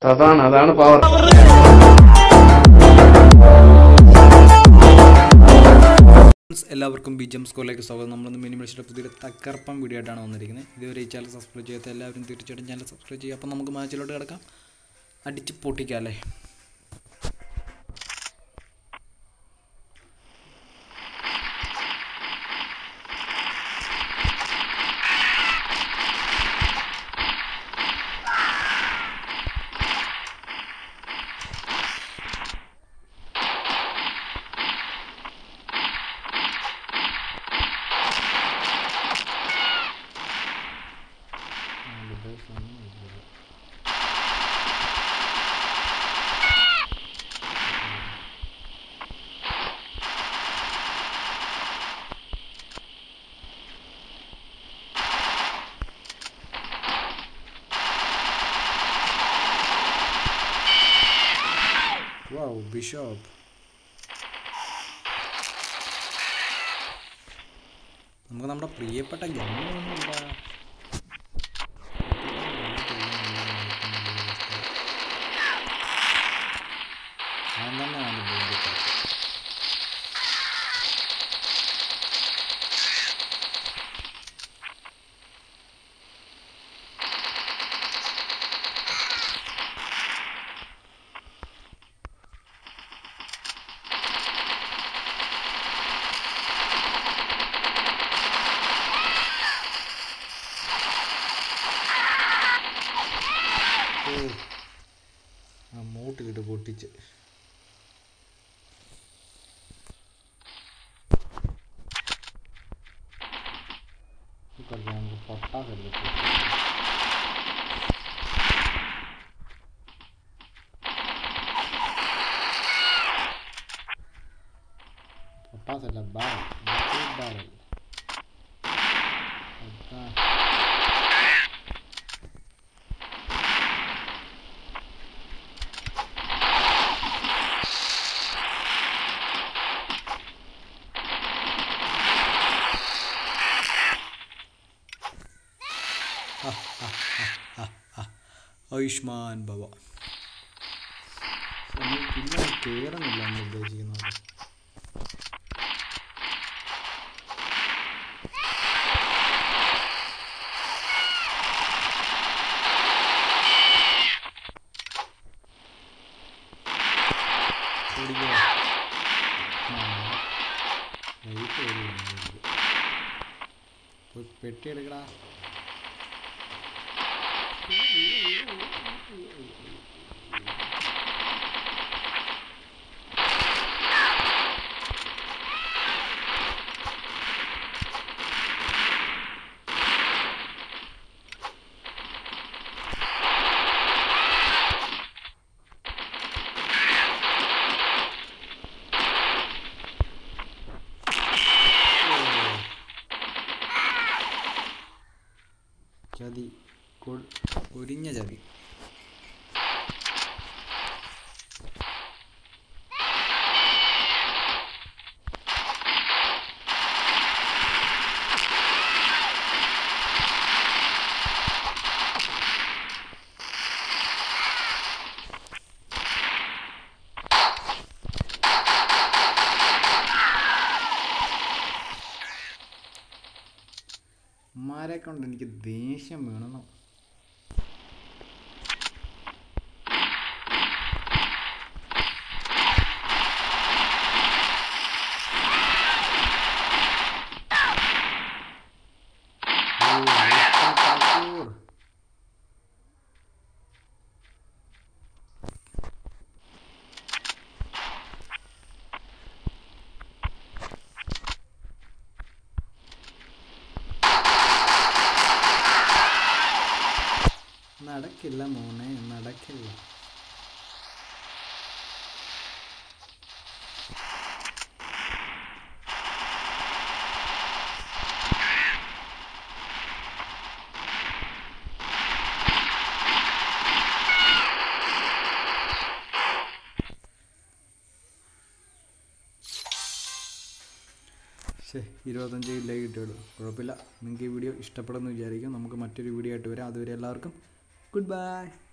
അതാണ് അതാണ് power friends എല്ലാവർക്കും ബി ജെം സ്കോറിലേക്ക് സ്വാഗതം നമ്മളിന്ന് മിനിമേഷൻ്റെ പുതിയൊരു തക്കർപ്പം വീഡിയോ ആയിട്ടാണ് വന്നിരിക്കുന്നത് ഇതുവരെ ഈ ചാനൽ സബ്സ്ക്രൈബ് ചെയ്യാത്ത എല്ലാവരും തീർച്ചയായിട്ടും ചാനൽ സബ്സ്ക്രൈബ് ചെയ്യുക അപ്പം നമുക്ക് മാച്ചിലോട്ട് കിടക്കാം അടിച്ച് പൊട്ടിക്കാം അല്ലേ വൗ ബിഷോപ്പ് നമുക്ക് നമ്മുടെ പ്രിയപ്പെട്ട ഗമ്മൊന്നുമില്ല അതെന്താണ് ബോംബിട്ടത് ഓ ആ മൂട്ടിലിട്ട് പൊട്ടിച്ച് ഇതൊക്കെ നമുക്ക് പൊട്ടാസല്ലേ പൊട്ടാസല്ല ബാരൽ ബാരൽ അതാ ആയുഷ്മാൻ ഭവ പിന്നെ കയറുന്നില്ല നമ്മൾ ഉദ്ദേശിക്കുന്നത് ഓടിക്കോ. ആ, ലൈറ്റ് ഓടിക്കുന്നു. പോയി പെട്ടി എടുക്കടാ ചതി കൊ- ഒരിഞ്ഞ ചതി മാരെ കൊണ്ട് എനിക്ക് ദേഷ്യം വേണം ഓ, മിസ്റ്റർ താക്കൂർ. നടക്കില്ല മോനെ നടക്കില്ല ശേ ഇരുപത്തഞ്ച് കിലോ കിട്ടിയുള്ളൂ കുഴപ്പമില്ല നിങ്ങൾക്ക് ഈ വീഡിയോ ഇഷ്ടപ്പെടുമെന്ന് വിചാരിക്കും നമുക്ക് മറ്റൊരു വീഡിയോ ആയിട്ട് വരാം അതുവരെ എല്ലാവർക്കും ഗുഡ് ബൈ